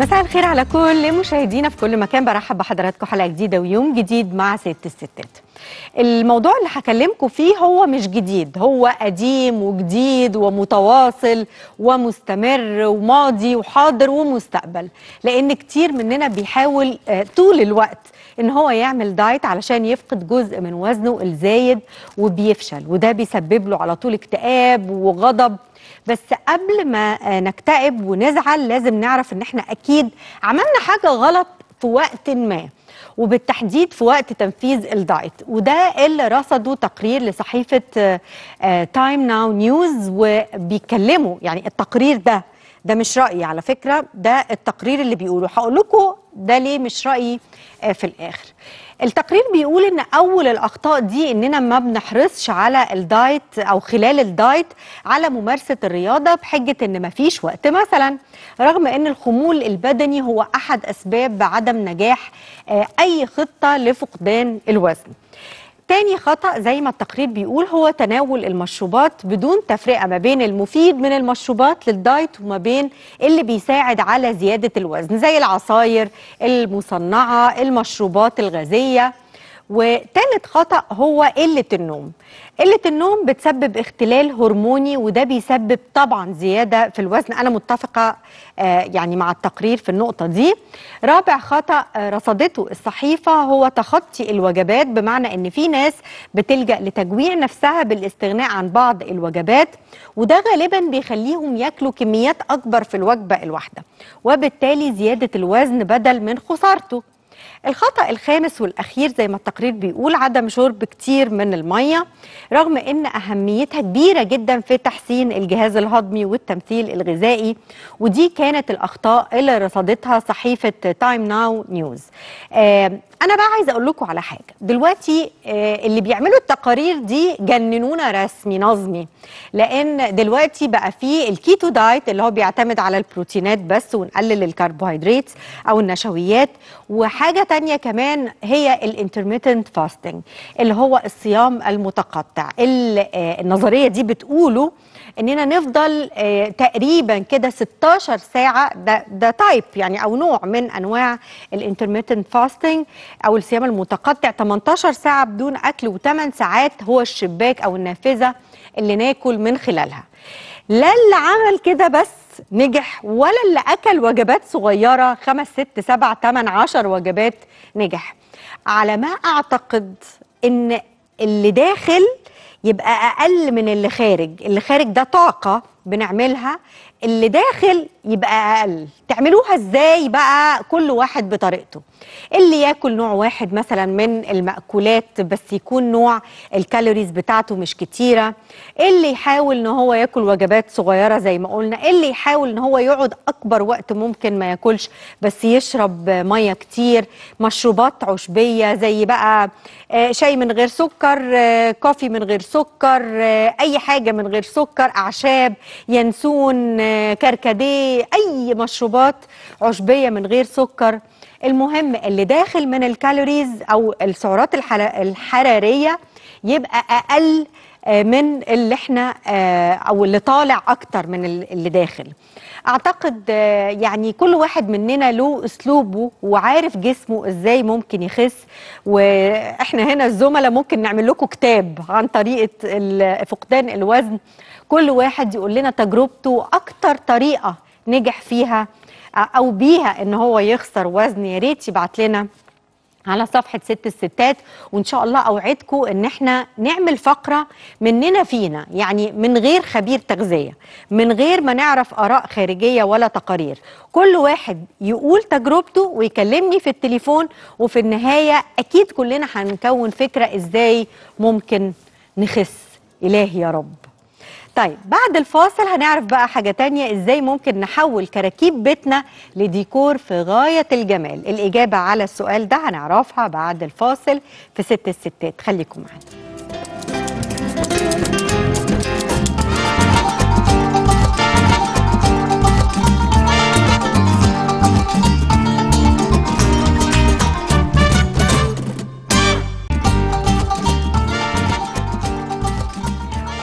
مساء الخير على كل مشاهدينا في كل مكان برحب بحضراتكم حلقه جديده ويوم جديد مع ست الستات الموضوع اللي هكلمكم فيه هو مش جديد هو قديم وجديد ومتواصل ومستمر وماضي وحاضر ومستقبل لان كتير مننا بيحاول آه، طول الوقت ان هو يعمل دايت علشان يفقد جزء من وزنه الزايد وبيفشل وده بيسبب له على طول اكتئاب وغضب بس قبل ما آه، نكتئب ونزعل لازم نعرف ان احنا اكيد عملنا حاجه غلط في وقت ما وبالتحديد في وقت تنفيذ الدايت وده اللي رصده تقرير لصحيفه تايم ناو نيوز وبيتكلموا يعني التقرير ده ده مش رأيي على فكرة ده التقرير اللي بيقوله هقول لكم ده ليه مش رأيي آه، في الآخر التقرير بيقول ان اول الاخطاء دي اننا ما بنحرصش على الدايت او خلال الدايت على ممارسه الرياضه بحجه ان ما فيش وقت مثلا رغم ان الخمول البدني هو احد اسباب عدم نجاح آه، اي خطه لفقدان الوزن تاني خطأ زي ما التقرير بيقول هو تناول المشروبات بدون تفرقة ما بين المفيد من المشروبات للدايت وما بين اللي بيساعد على زيادة الوزن زي العصاير المصنعة المشروبات الغازية وتالت خطأ هو قلة النوم قلة النوم بتسبب اختلال هرموني وده بيسبب طبعا زيادة في الوزن أنا متفقة آه، يعني مع التقرير في النقطة دي رابع خطأ آه، رصدته الصحيفة هو تخطي الوجبات بمعنى أن في ناس بتلجأ لتجويع نفسها بالاستغناء عن بعض الوجبات وده غالبا بيخليهم ياكلوا كميات أكبر في الوجبة الواحدة وبالتالي زيادة الوزن بدل من خسارته الخطأ الخامس والأخير زي ما التقرير بيقول عدم شرب كتير من المية رغم أن أهميتها كبيرة جدا في تحسين الجهاز الهضمي والتمثيل الغذائي ودي كانت الأخطاء اللي رصدتها صحيفة تايم ناو نيوز آه أنا بقى عايزة أقول لكم على حاجة دلوقتي آه اللي بيعملوا التقارير دي جننونا رسمي نظمي لأن دلوقتي بقى في الكيتو دايت اللي هو بيعتمد على البروتينات بس ونقلل الكربوهيدرات أو النشويات وحاجة تانية كمان هي الانترميتنت فاستنج اللي هو الصيام المتقطع ال- آه، النظرية دي بتقوله اننا نفضل آه، تقريبا كده 16 ساعه ده ده تايب يعني او نوع من انواع الانترميتنت فاستنج او الصيام المتقطع 18 ساعه بدون اكل و8 ساعات هو الشباك او النافذه اللي ناكل من خلالها لا اللي عمل كده بس نجح ولا اللي اكل وجبات صغيره خمس ست سبع ثمان عشر وجبات نجح على ما اعتقد ان اللي داخل يبقى اقل من اللي خارج اللي خارج ده طاقه بنعملها اللي داخل يبقى اقل تعملوها ازاي بقى كل واحد بطريقته اللي ياكل نوع واحد مثلا من المأكولات بس يكون نوع الكالوريز بتاعته مش كتيرة اللي يحاول ان هو ياكل وجبات صغيرة زي ما قلنا اللي يحاول ان هو يقعد اكبر وقت ممكن ما ياكلش بس يشرب مية كتير مشروبات عشبية زي بقى آه، شاي من غير سكر آه، كوفي من غير سكر آه، اي حاجة من غير سكر اعشاب ينسون آه، كركديه اي مشروبات عشبية من غير سكر المهم اللي داخل من الكالوريز او السعرات الحر- الحراريه يبقى اقل آه، من اللي احنا آه، او اللي طالع اكتر من ال- اللي داخل اعتقد آه، يعني كل واحد مننا له اسلوبه وعارف جسمه ازاي ممكن يخس واحنا هنا الزملاء ممكن نعمل لكم كتاب عن طريقه ال- فقدان الوزن كل واحد يقول لنا تجربته اكتر طريقه نجح فيها او بيها ان هو يخسر وزن يا ريت يبعت لنا على صفحة ست الستات وإن شاء الله أوعدكم إن إحنا نعمل فقرة مننا فينا يعني من غير خبير تغذية من غير ما نعرف آراء خارجية ولا تقارير كل واحد يقول تجربته ويكلمني في التليفون وفي النهاية أكيد كلنا هنكون فكرة إزاي ممكن نخس إلهي يا رب طيب بعد الفاصل هنعرف بقى حاجة تانية ازاي ممكن نحول كراكيب بيتنا لديكور في غاية الجمال الإجابة على السؤال ده هنعرفها بعد الفاصل في ست الستات خليكم معانا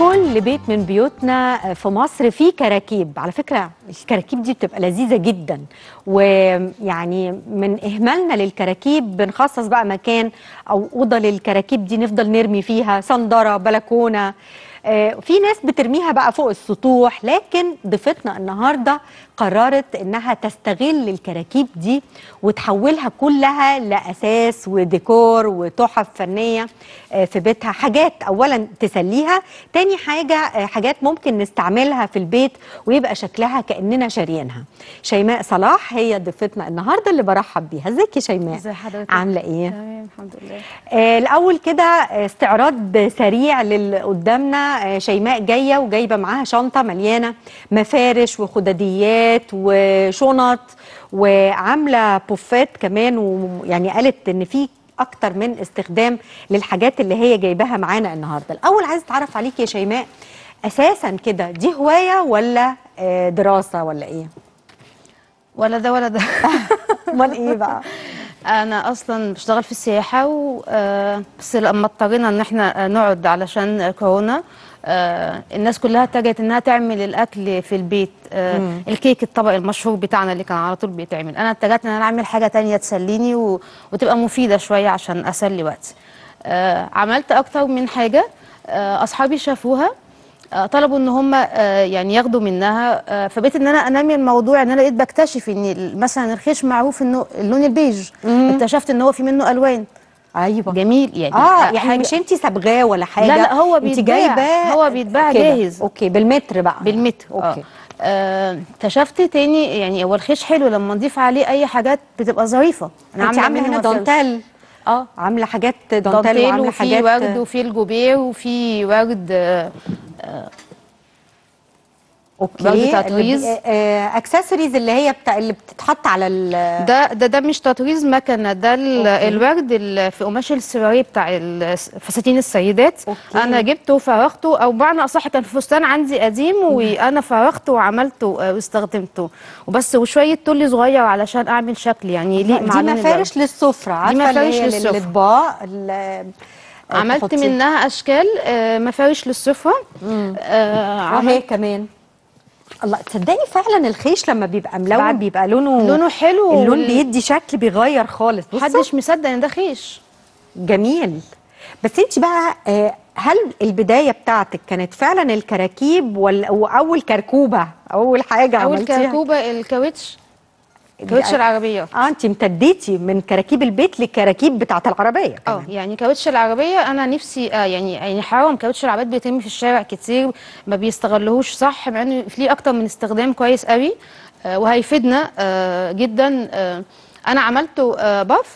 كل بيت من بيوتنا في مصر فيه كراكيب على فكرة الكراكيب دي بتبقى لذيذة جدا ويعني من إهمالنا للكراكيب بنخصص بقى مكان أو أوضة للكراكيب دي نفضل نرمي فيها صندرة بلكونة آه، في ناس بترميها بقى فوق السطوح لكن ضيفتنا النهارده قررت انها تستغل الكراكيب دي وتحولها كلها لاساس وديكور وتحف فنيه آه، في بيتها حاجات اولا تسليها تاني حاجه آه، حاجات ممكن نستعملها في البيت ويبقى شكلها كاننا شاريينها شيماء صلاح هي ضيفتنا النهارده اللي برحب بيها ازيك يا شيماء ازي حضرتك عامله ايه تمام الحمد لله آه، الأول كده آه، استعراض سريع للي قدامنا آه، شيماء جاية وجايبة معاها شنطة مليانة مفارش وخدديات وشنط وعاملة بوفات كمان ويعني قالت إن في أكتر من استخدام للحاجات اللي هي جايباها معانا النهاردة الأول عايز أتعرف عليك يا شيماء أساسا كده دي هواية ولا آه، دراسة ولا إيه؟ ولا ده ولا ده أمال إيه بقى؟ انا اصلا بشتغل في السياحه و آه، بس لما اضطرينا ان احنا آه، نقعد علشان كورونا آه، الناس كلها اتجهت انها تعمل الاكل في البيت آه، الكيك الطبق المشهور بتاعنا اللي كان على طول بيتعمل انا اتجهت ان انا اعمل حاجه تانية تسليني و... وتبقى مفيده شويه عشان اسلي وقتي آه، عملت اكتر من حاجه آه، اصحابي شافوها آه، طلبوا ان هم آه، يعني ياخدوا منها آه، فبقيت ان انا انمي الموضوع ان انا لقيت بكتشف ان ال- مثلا الخيش معروف انه اللون البيج اكتشفت ان هو في منه الوان أيوه جميل يعني اه حاجة- يعني مش انت صبغاه ولا حاجه لا، لا، هو انت بيتباع. جايباه هو بيتباع كده. جاهز. اوكي بالمتر بقى بالمتر اوكي اوكي آه، اكتشفت تاني يعني هو الخيش حلو لما نضيف عليه اي حاجات بتبقى ظريفه انت عامله منه هنا مفارش. دانتال اه عامله حاجات دانتال, دانتيل وعامله وفي حاجات ورد وفي الجوبير وفي ورد آه، اوكي ورد تطريز. اكسسوارز اللي هي بتاع اللي بتتحط على ال ده ده ده مش تطريز مكنه ده ال- الورد ال- في قماش السواري بتاع ال- فساتين السيدات أوكي. انا جبته وفرغته او بمعنى اصح كان في فستان عندي قديم وانا فرغته وعملته آه، واستخدمته وبس وشويه تل صغير علشان اعمل شكل يعني يليق مع دي لون مفارش للسفره عارفه اللي مفارش هي للسفرة. للاطباق ال- عملت تحطي- منها اشكال آه، مفارش للسفره آه، وهي عملت كمان الله تصدقي فعلا الخيش لما بيبقى ملون بعد- بيبقى لونه لونه حلو اللون وال- بيدي شكل بيغير خالص بصوا. محدش مصدق ان ده خيش جميل بس انت بقى آه، هل البدايه بتاعتك كانت فعلا الكراكيب ولا واول كركوبه اول حاجه اول عملتيها كركوبه الكاوتش كاوتش العربيه اه انت امتديتي من كراكيب البيت للكراكيب بتاعه العربيه اه كمان يعني كاوتش العربيه انا نفسي آه يعني يعني حرام كاوتش العربيات بيتم في الشارع كتير ما بيستغلهوش صح مع انه ليه اكتر من استخدام كويس قوي آه وهيفيدنا آه جدا آه انا عملته آه باف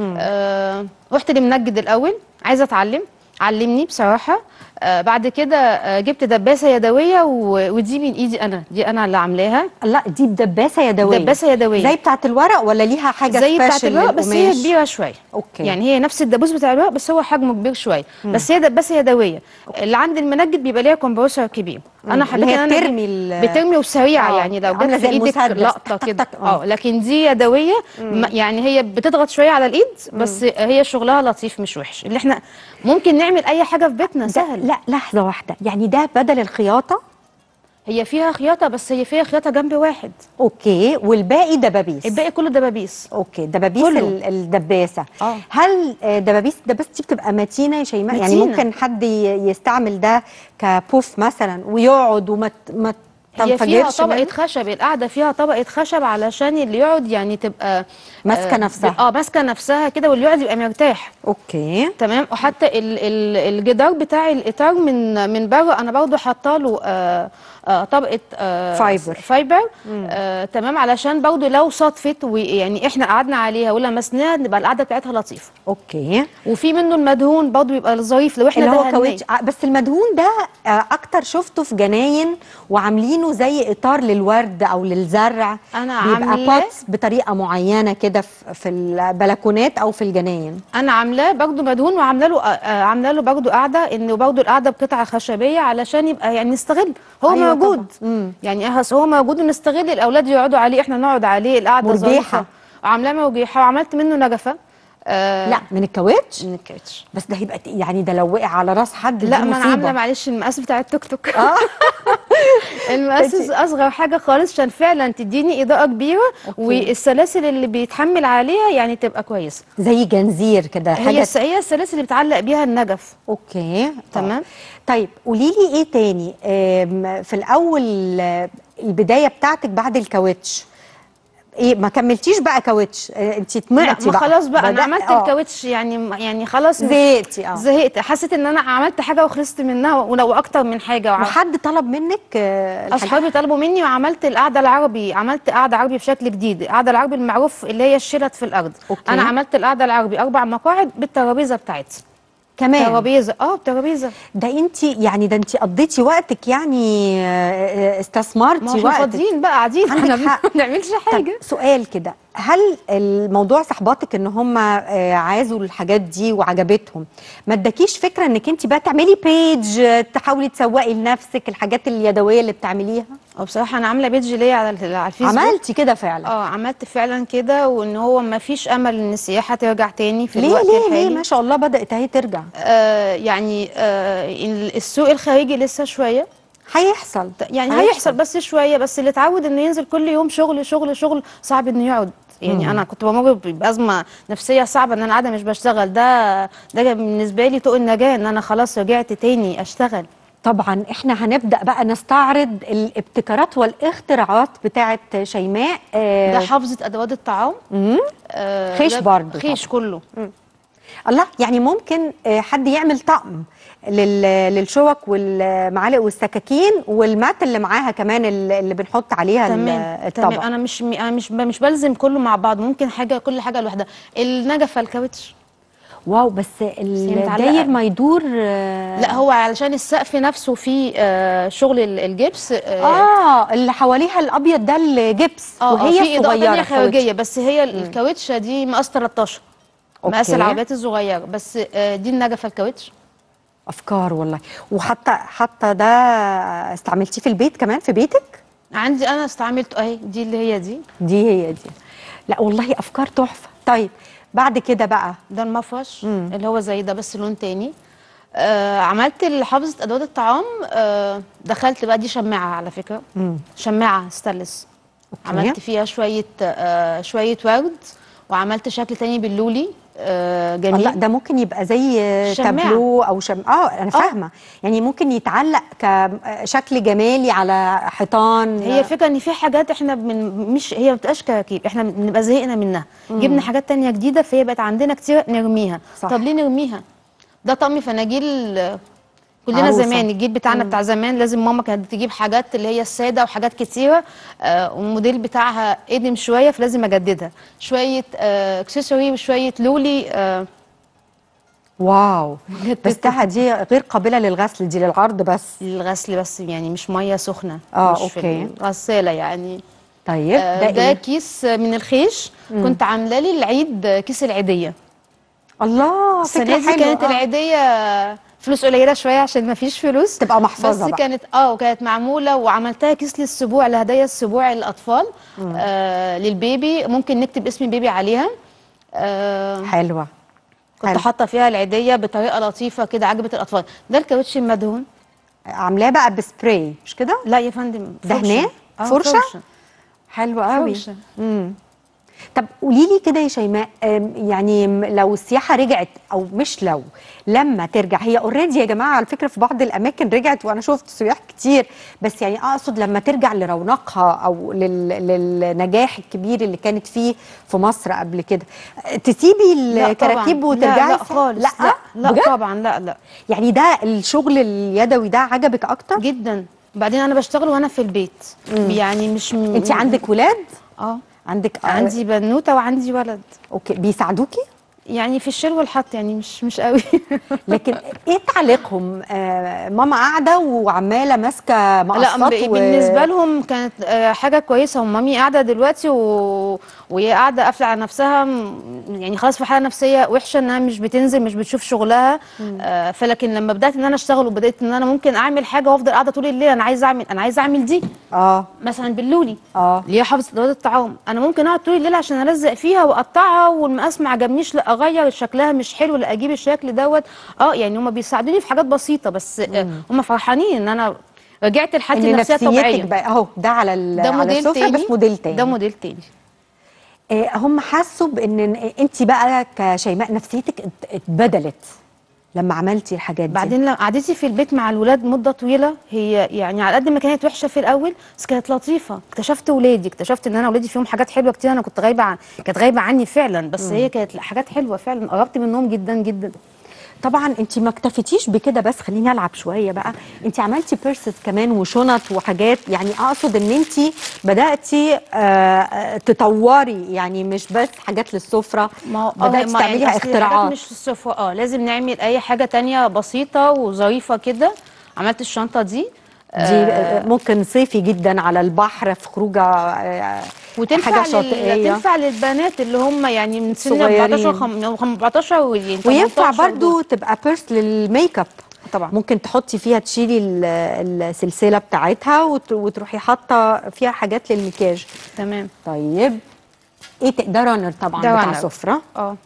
آه رحت لمنجد الاول عايزه اتعلم علمني بصراحه آه بعد كده آه جبت دباسه يدويه و- ودي من ايدي انا دي انا اللي عاملاها لا دي بدباسه يدويه دباسه يدويه زي بتاعه الورق ولا ليها حاجه زي بتاعت سبيشال الورق بس هي للقماش؟ كبيره شويه اوكي يعني هي نفس الدبوس بتاع الورق بس هو حجمه كبير شويه بس هي دباسه يدويه اللي عند المنجد بيبقى ليها كومبرسور كبير انا حبيت اللي هي ان انا بترمي أجيب- ال- بترمي وسريعه آه، يعني لو عاملة جت في زي ايدك المسدس. لقطه تك كده تك، آه. اه لكن دي يدويه م- يعني هي بتضغط شويه على الايد بس هي شغلها لطيف مش وحش اللي احنا ممكن نعمل اي حاجه في بيتنا ده سهل لا لحظه واحده يعني ده بدل الخياطه هي فيها خياطه بس هي فيها خياطه جنب واحد اوكي والباقي دبابيس الباقي كله دبابيس اوكي دبابيس كله. ال- الدباسه آه. هل آه، دبابيس الدباسه دي بتبقى متينه يا شيماء يعني متينة. ممكن حد ي- يستعمل ده كبوف مثلا ويقعد وما ت- ما هي فيها تنفجرش طبقة منه؟ خشب القعدة فيها طبقة خشب علشان اللي يقعد يعني تبقى ماسكة آه، نفسها. اه ماسكة نفسها كده واللي يقعد يبقى مرتاح اوكي تمام وحتى ال ال الجدار بتاع الاطار من من بره انا برضو حاطه له آه آه طبقه آه فايبر. فايبر آه تمام علشان برضو لو صدفت ويعني احنا قعدنا عليها ولمسناها نبقى القعده بتاعتها لطيفه اوكي وفي منه المدهون برضو بيبقى ظريف لو احنا اللي هو دهناه. كاوتش آه، بس المدهون ده آه، اكتر شفته في جناين وعاملينه زي اطار للورد او للزرع أنا بيبقى عاملاه- بوتس بطريقه معينه كده في- في البلكونات او في الجناين انا عاملاه برضه مدهون وعامله له آه، عامله له برضه قاعده ان برضه القعده بقطعه خشبيه علشان يبقى يعني نستغل هو أيوة أيوة موجود طبعاً. مم. يعني أهس هو موجود ونستغل الاولاد يقعدوا عليه احنا نقعد عليه القعده مرجحة. ظريفة. وعاملاه مرجحه وعملت منه نجفه آه لا من الكاوتش من الكاوتش بس ده هيبقى تقيل. يعني ده لو وقع على راس حد لا دي ما انا مصيبة. عامله معلش المقاس بتاع التوك توك اه المقاس اصغر حاجه خالص عشان فعلا تديني اضاءه كبيره والسلاسل اللي بيتحمل عليها يعني تبقى كويسه زي جنزير كده هي حاجه الس- هي السلاسل اللي بتعلق بيها النجف اوكي تمام. آه. طيب قولي لي ايه تاني آم، في الاول آه، البدايه بتاعتك بعد الكاوتش ايه ما كملتيش بقى كاوتش انت لا طمعتي ما بقى خلاص بقى انا بدأ- عملت آه. الكاوتش يعني يعني خلاص مش- زهقتي اه زهقت حسيت ان انا عملت حاجه وخلصت منها ولو اكتر من حاجه وع- وحد طلب منك آه، الحاجات؟ اصحابي طلبوا مني وعملت القعده العربي عملت قعده عربي بشكل جديد القعده العربي المعروف اللي هي الشلت في الارض أوكي. انا عملت القعده العربي اربع مقاعد بالترابيزه بتاعتها كمان ترابيزه اه ترابيزه ده انت يعني ده انت قضيتي وقتك يعني آه، آه، استثمرتي ما هو احنا وقتك فاضيين بقى قاعدين عندك احنا حق. ما بنعملش حاجه طب سؤال كده هل الموضوع صحباتك ان هم آه، عازوا الحاجات دي وعجبتهم ما اداكيش فكره انك انت بقى تعملي بيج آه، تحاولي تسوقي لنفسك الحاجات اليدويه اللي بتعمليها وبصراحه انا عامله بيدج ليا على ال- على الفيسبوك عملتي كده فعلا اه عملت فعلا كده وان هو ما فيش امل ان السياحه ترجع تاني في ليه الوقت ليه الحالي ليه ما شاء الله بدات اهي ترجع آه يعني آه ال- السوق الخارجي لسه شويه هيحصل يعني هيحصل بس شويه بس اللي اتعود انه ينزل كل يوم شغل شغل شغل صعب انه يقعد يعني انا كنت بمر ب- بازمه نفسيه صعبه ان انا قاعده مش بشتغل ده ده بالنسبه لي طوق النجاه ان انا خلاص رجعت تاني اشتغل طبعا احنا هنبدا بقى نستعرض الابتكارات والاختراعات بتاعه شيماء آه، ده حافظه ادوات الطعام مم. آه خيش ده برضو خيش كله الله يعني ممكن آه، حد يعمل طقم لل- للشوك والمعالق والسكاكين والمات اللي معاها كمان اللي اللي بنحط عليها ال- تمام تمام الطبق انا مش انا مش مش بلزم كله مع بعض ممكن حاجه كل حاجه لوحدها النجفه الكاوتش واو بس متعلقة. الداير ما يدور آه، لا هو علشان السقف نفسه فيه آه شغل ال- الجبس آه اه اللي حواليها الابيض ده الجبس اه وهي في اضاءه صغيره تانية خارجيه بس هي الكاوتشه دي مقاس 13 مقاس أوكي. العربيات الصغيره بس آه دي النجفه الكاوتش افكار والله وحتى حتى ده استعملتيه في البيت كمان في بيتك عندي انا استعملت اهي دي اللي هي دي دي هي دي لا والله افكار تحفه طيب بعد كده بقى ده المفرش اللي هو زي ده بس لون تاني آه عملت حافظه ادوات الطعام آه دخلت بقى دي شماعه على فكره مم. شماعه ستانلس أوكي. عملت فيها شويه آه شويه ورد وعملت شكل تاني باللولي آه الله جميل ده ممكن يبقى زي شماعة. تابلو او شم اه انا فاهمه يعني ممكن يتعلق كشكل جمالي على حيطان هي فكره ان في حاجات احنا من مش هي ما بتبقاش كراكيب احنا بنبقى زهقنا منها جبنا حاجات تانية جديده فهي بقت عندنا كتير نرميها صح. طب ليه نرميها ده طقم فناجيل آه، كلنا عروسة. زمان الجيل بتاعنا بتاع زمان لازم ماما كانت تجيب حاجات اللي هي الساده وحاجات كتيره آه والموديل بتاعها قدم شويه فلازم اجددها شويه آه اكسسوري وشويه لولي آه واو جددت. بس ده دي غير قابله للغسل دي للعرض بس للغسل بس يعني مش ميه سخنه آه، مش في أوكي. الغساله يعني طيب آه، ده, ده إيه؟ كيس من الخيش كنت عامله لي العيد كيس العيديه الله السنه فكره دي حلوه كانت آه. العيديه فلوس قليله شويه عشان ما فيش فلوس تبقى محفظة بس بقى. كانت اه وكانت معموله وعملتها كيس للسبوع لهدايا السبوع للاطفال آه للبيبي ممكن نكتب اسم البيبي عليها آه حلوه كنت حلو. حاطه فيها العيديه بطريقه لطيفه كده عجبت الاطفال ده الكاوتش المدهون عاملاه بقى بسبراي مش كده لا يا فندم فرشة. دهناه؟ آه، فرشة؟ حلو قوي فرشة. امم طب قولي لي كده يا شيماء أم، يعني م- لو السياحه رجعت او مش لو لما ترجع هي اوريدي يا جماعه على فكره في بعض الاماكن رجعت وانا شفت سياح كتير بس يعني اقصد لما ترجع لرونقها او لل... للنجاح الكبير اللي كانت فيه في مصر قبل كده تسيبي لا الكراكيب طبعاً. وترجعي لا, لا السياحة؟ خالص لا لا, لا بجد؟ طبعا لا لا يعني ده الشغل اليدوي ده عجبك اكتر جدا بعدين انا بشتغل وانا في البيت يعني مش م... انت عندك ولاد اه عندك عندي بنوته وعندي ولد اوكي بيساعدوكي يعني في الشيل والحط يعني مش مش قوي لكن ايه تعليقهم آه ماما قاعده وعماله ماسكه لا مقصات ب- بالنسبه لهم كانت آه، حاجه كويسه ومامي قاعده دلوقتي و... وهي قاعده قافله على نفسها م- يعني خلاص في حاله نفسيه وحشه انها مش بتنزل مش بتشوف شغلها آه فلكن لما بدات ان انا اشتغل وبدات ان انا ممكن اعمل حاجه وافضل قاعده طول الليل انا عايزه اعمل انا عايزه اعمل دي اه مثلا باللولي اه اللي هي حافظه ادوات الطعام انا ممكن اقعد طول الليل عشان الزق فيها واقطعها والمقاس ما عجبنيش لا اغير شكلها مش حلو لا اجيب الشكل دوت اه يعني هم بيساعدوني في حاجات بسيطه بس آه هم فرحانين ان انا رجعت لحالتي ان النفسيه نفسيتك طبيعيه بقى اهو ده على ال- ده على موديل السفره تاني بس موديل تاني ده موديل تاني آه، هم حسوا بان انت بقى كشيماء نفسيتك ات- اتبدلت لما عملتي الحاجات دي بعدين لما قعدتي في البيت مع الولاد مده طويله هي يعني على قد ما كانت وحشه في الاول بس كانت لطيفه اكتشفت ولادي اكتشفت ان انا ولادي فيهم حاجات حلوه كتير انا كنت غايبه عن كانت غايبه عني فعلا بس هي كانت حاجات حلوه فعلا قربت منهم جدا جدا طبعا انت ما اكتفيتيش بكده بس خليني العب شويه بقى انت عملتي بيرسز كمان وشنط وحاجات يعني اقصد ان انت بداتي آه، آه، تطوري يعني مش بس حاجات للسفره ما هو آه، بداتي ما يعني تعمليها أصل الحاجات اختراعات مش في السفره اه لازم نعمل اي حاجه تانية بسيطه وظريفه كده عملت الشنطه دي دي آه، ممكن صيفي جدا على البحر في خروجه آه، وتنفع حاجه لل... شاطئيه تنفع للبنات اللي هم يعني من سن صغيرين. 14 خم... 14 و وينفع 18 برضو دول. تبقى بيرس للميك اب طبعا ممكن تحطي فيها تشيلي ال- السلسله بتاعتها وت- وتروحي حاطه فيها حاجات للمكياج تمام طيب ايه ت- ده رانر طبعا ده بتاع رانر. سفره اه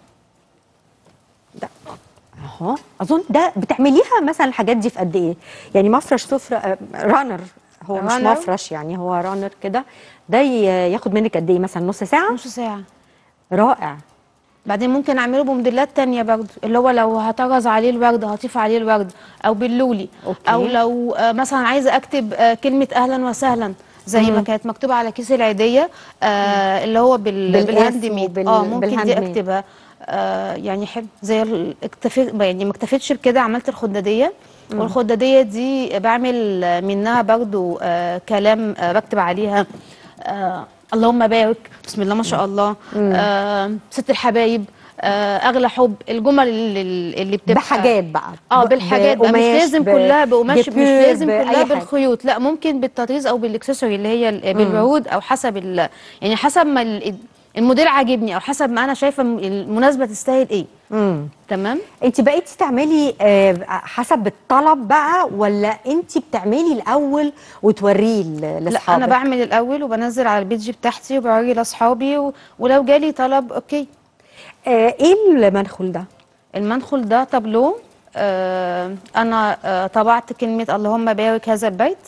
ده اهو اظن ده بتعمليها مثلا الحاجات دي في قد ايه يعني مفرش سفره آه، رانر هو مش رانر. مفرش يعني هو رانر كده ده ي- ياخد منك قد ايه مثلا نص ساعه نص ساعه رائع بعدين ممكن اعمله بموديلات تانية برضه اللي هو لو هطرز عليه الورد هطيف عليه الورد او باللولي أوكي. او لو آه، مثلا عايزه اكتب آه، كلمه اهلا وسهلا زي ما كانت مكتوبه على كيس العيديه آه اللي هو بال بالقاس بالهاند ميد وبال- اه ممكن بالهاند دي ميد. اكتبها آه يعني حلو زي ال- اكتفيت يعني ما اكتفيتش بكده عملت الخداديه والخداديه دي بعمل آه، منها برضو آه كلام آه بكتب عليها آه اللهم بارك بسم الله ما شاء الله آه ست الحبايب آه اغلى حب الجمل اللي, اللي بتبقى بحاجات بقى اه ب- بالحاجات بقى مش بقماش، لازم ب- كلها بقماش مش جيبور، لازم بأي كلها حاجة. بالخيوط لا ممكن بالتطريز او بالاكسسوري اللي هي ال- بالعود او حسب ال يعني حسب ما ال- الموديل عاجبني او حسب ما انا شايفه الم- المناسبه تستاهل ايه مم. تمام انت بقيتي تعملي آه، حسب الطلب بقى ولا انت بتعملي الاول وتوريه ل- لا لاصحابك انا بعمل الاول وبنزل على البيج بتاعتي وبوري لاصحابي و... ولو جالي طلب اوكي آه، ايه المنخل ده المنخل ده تابلو آه انا آه طبعت كلمه اللهم بارك هذا البيت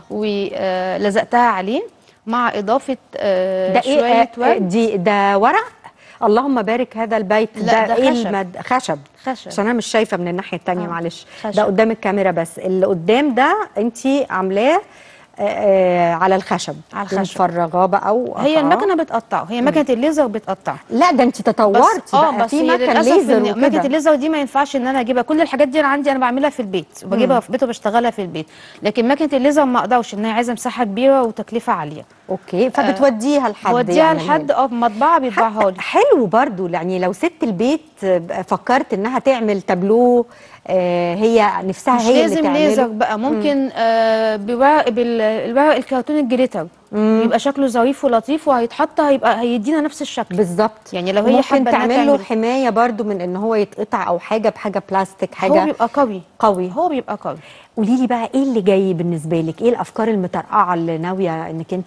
ولزقتها عليه مع اضافه آه ده ايه شويه آه، آه، ورد دي ده ورق اللهم بارك هذا البيت لا، ده ايه خشب. المد... خشب خشب. عشان انا مش شايفه من الناحيه التانية آه، معلش خشب. ده قدام الكاميرا بس اللي قدام ده انت عاملاه آه، آه، على الخشب على الخشب. مفرغاه بقى و... هي آه. المكنه بتقطعه هي مكنه الليزر بتقطع لا ده انت تطورتي اه بقى بس في هي مكن للاسف ليزر إن مكنه وكده الليزر دي ما ينفعش ان انا اجيبها كل الحاجات دي انا عندي انا بعملها في البيت وبجيبها في البيت وبشتغلها في البيت لكن مكنه الليزر ما اقدرش ان هي عايزه مساحه كبيره وتكلفه عاليه اوكي فبتوديها لحد بوديها يعملها لحد اه في مطبعه بيطبعها لي حلو برضو يعني لو ست البيت فكرت انها تعمل تابلو آه، هي نفسها مش هي لازم اللي ليزر تعمله بقى ممكن آه بورق بالورق الكرتون الجليتر يبقى شكله ظريف ولطيف وهيتحط هيبقى هيدينا نفس الشكل بالظبط يعني لو هي ممكن حابة إنها تعمل له تعمل- حمايه برضو من ان هو يتقطع او حاجه بحاجه بلاستيك هو حاجه بيبقى قوي قوي هو بيبقى قوي قولي لي بقى ايه اللي جاي بالنسبه لك ايه الافكار المترقعه اللي ناويه انك انت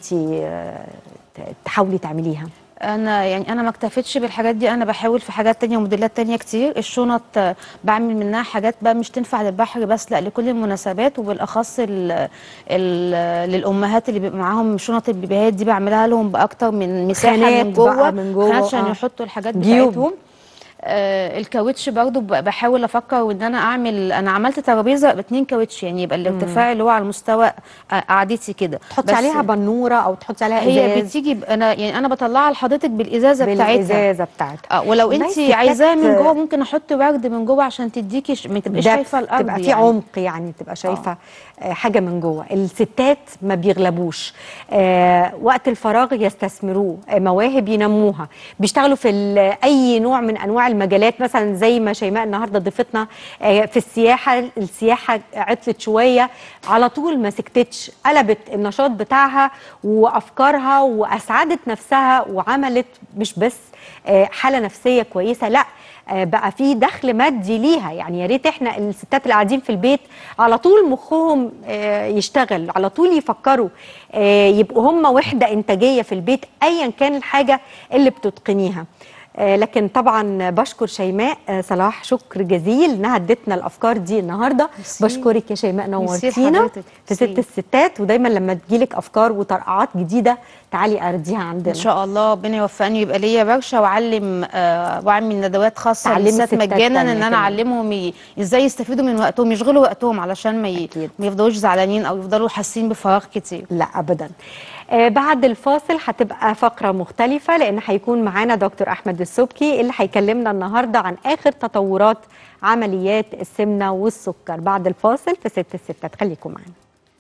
تحاولي تعمليها انا يعني انا ما اكتفيتش بالحاجات دي انا بحاول في حاجات تانية وموديلات تانية كتير الشنط آه، بعمل منها حاجات بقى مش تنفع للبحر بس لا لكل المناسبات وبالاخص ال ال للامهات اللي بيبقى معاهم شنط البيبيهات دي بعملها لهم باكتر من مساحه خانات من جوه بقى من جوه، خانات عشان آه. يحطوا الحاجات جيوب. بتاعتهم آه الكاوتش برضو ب- بحاول افكر ان انا اعمل انا عملت ترابيزه باتنين كاوتش يعني يبقى الارتفاع اللي هو على مستوى آه، قعدتي كده تحطي بس عليها بنوره او تحطي عليها هي ازاز بتيجي ب- انا يعني انا بطلعها لحضرتك بالازازه بتاعتها بالازازه بتاعتها اه ولو والله انت الستات- عايزاها من جوه ممكن احط ورد من جوه عشان تديكي ش... ما تبقاش دبث، شايفه الارض تبقى في يعني. عمق يعني تبقى شايفه آه. حاجه من جوه الستات ما بيغلبوش آه وقت الفراغ يستثمروه آه مواهب ينموها بيشتغلوا في ال- اي نوع من انواع المجالات مثلا زي ما شيماء النهارده ضيفتنا آه في السياحه السياحه عطلت شويه على طول ما سكتتش قلبت النشاط بتاعها وافكارها واسعدت نفسها وعملت مش بس آه حاله نفسيه كويسه لا آه، بقى في دخل مادي ليها يعني يا ريت احنا الستات اللي قاعدين في البيت على طول مخهم آه، يشتغل على طول يفكروا آه، يبقوا هم وحده انتاجيه في البيت ايا كان الحاجه اللي بتتقنيها آه، لكن طبعا بشكر شيماء آه، صلاح شكر جزيل انها ادتنا الافكار دي النهارده ميرسي. بشكرك يا شيماء ميرسي نورتينا لحضرتك. في ست ميرسي. الستات ودايما لما تجيلك افكار وطرقعات جديده تعالي ارديها عندنا ان شاء الله ربنا يوفقني ويبقى ليا ورشه واعلم آه واعمل ندوات خاصه تعلمي للستات ستات مجانا تانية ان انا كمان. اعلمهم ي- ازاي يستفيدوا من وقتهم يشغلوا وقتهم علشان ما, ي... أكيد. ما يفضلوش زعلانين او يفضلوا حاسين بفراغ كتير لا ابدا آه، بعد الفاصل هتبقى فقره مختلفه لان هيكون معانا دكتور احمد السبكي اللي هيكلمنا النهارده عن اخر تطورات عمليات السمنه والسكر بعد الفاصل في ست الستات خليكم معانا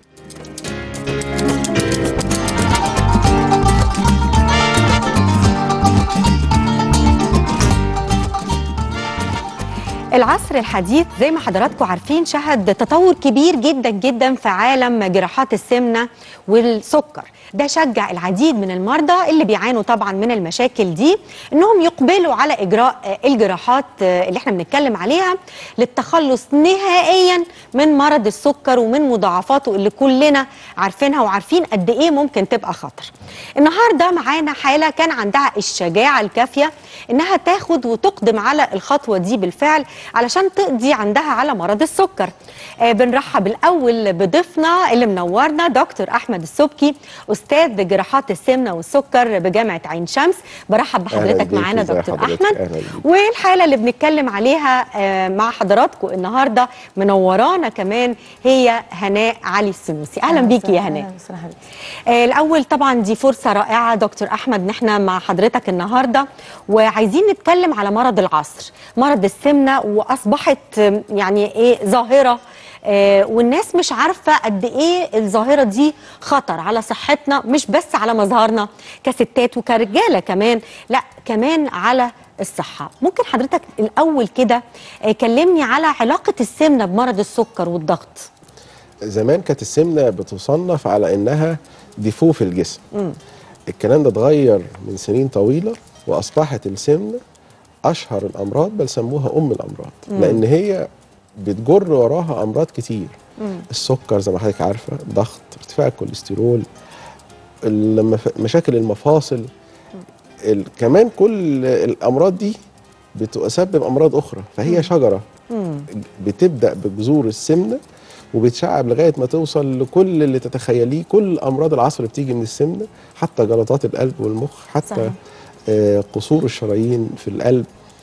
العصر الحديث زي ما حضراتكم عارفين شهد تطور كبير جدا جدا في عالم جراحات السمنه والسكر ده شجع العديد من المرضى اللي بيعانوا طبعا من المشاكل دي انهم يقبلوا على اجراء آه، الجراحات آه، اللي احنا بنتكلم عليها للتخلص نهائيا من مرض السكر ومن مضاعفاته اللي كلنا عارفينها وعارفين قد ايه ممكن تبقى خطر النهارده معانا حاله كان عندها الشجاعه الكافيه انها تاخد وتقدم على الخطوه دي بالفعل علشان تقضي عندها على مرض السكر آه بنرحب الاول بضيفنا اللي منورنا دكتور احمد السبكي استاذ جراحات السمنه والسكر بجامعه عين شمس برحب بحضرتك بيكي، معانا ازي دكتور حضرتك؟ احمد أهلا بيكي. والحاله اللي بنتكلم عليها آه مع حضراتكم النهارده منورانا كمان هي هناء علي السنوسي اهلا بيكي يا هناء آه، الاول طبعا دي فرصه رائعه دكتور احمد ان احنا مع حضرتك النهارده وعايزين نتكلم على مرض العصر مرض السمنه واصبحت آم، يعني ايه ظاهره آه، والناس مش عارفه قد ايه الظاهره دي خطر على صحتنا مش بس على مظهرنا كستات وكرجاله كمان لا كمان على الصحه ممكن حضرتك الاول كده آه، كلمني على علاقه السمنه بمرض السكر والضغط زمان كانت السمنه بتصنف على انها ديفو في الجسم الكلام ده اتغير من سنين طويله واصبحت السمنه اشهر الامراض بل سموها ام الامراض لان هي بتجر وراها امراض كتير السكر زي ما حضرتك عارفه ضغط ارتفاع الكوليسترول المف- مشاكل المفاصل ال- كمان كل الامراض دي بتسبب امراض اخرى فهي شجره بتبدا بجذور السمنه وبتشعب لغايه ما توصل لكل اللي تتخيليه كل امراض العصر بتيجي من السمنه حتى جلطات القلب والمخ حتى صحيح. آه قصور الشرايين في القلب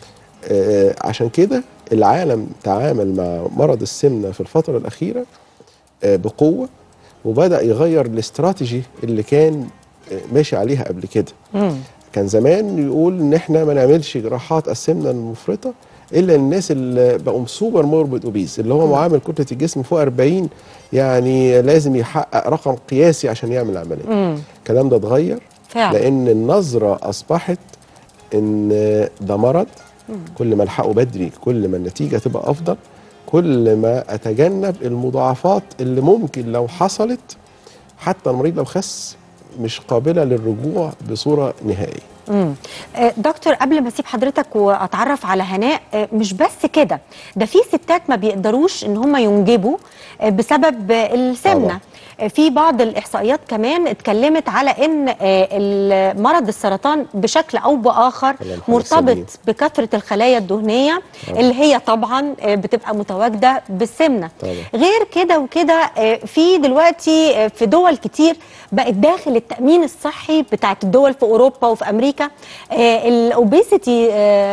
آه عشان كده العالم تعامل مع مرض السمنه في الفتره الاخيره آه بقوه وبدا يغير الاستراتيجي اللي كان آه ماشي عليها قبل كده كان زمان يقول ان احنا ما نعملش جراحات السمنه المفرطه الا الناس اللي بقوا سوبر موربيد اوبيز اللي هو معامل كتله الجسم فوق 40 يعني لازم يحقق رقم قياسي عشان يعمل عمليه الكلام ده اتغير فعلا. لان النظره اصبحت ان ده مرض كل ما الحقه بدري كل ما النتيجه تبقى افضل كل ما اتجنب المضاعفات اللي ممكن لو حصلت حتى المريض لو خس مش قابله للرجوع بصوره نهائيه مم. آه، دكتور قبل ما اسيب حضرتك واتعرف على هناء آه، مش بس كده ده في ستات ما بيقدروش ان هم ينجبوا آه، بسبب آه، السمنه طبعا. آه، في بعض الاحصائيات كمان اتكلمت على ان آه، ال- مرض السرطان بشكل او باخر الله يرحمه مرتبط سليم. بكثره الخلايا الدهنيه طبعا. اللي هي طبعا آه، بتبقى متواجده بالسمنه طبعا. غير كده وكده آه، في دلوقتي آه، في دول كتير بقت داخل التامين الصحي بتاعت الدول في اوروبا وفي امريكا الاوبيسيتي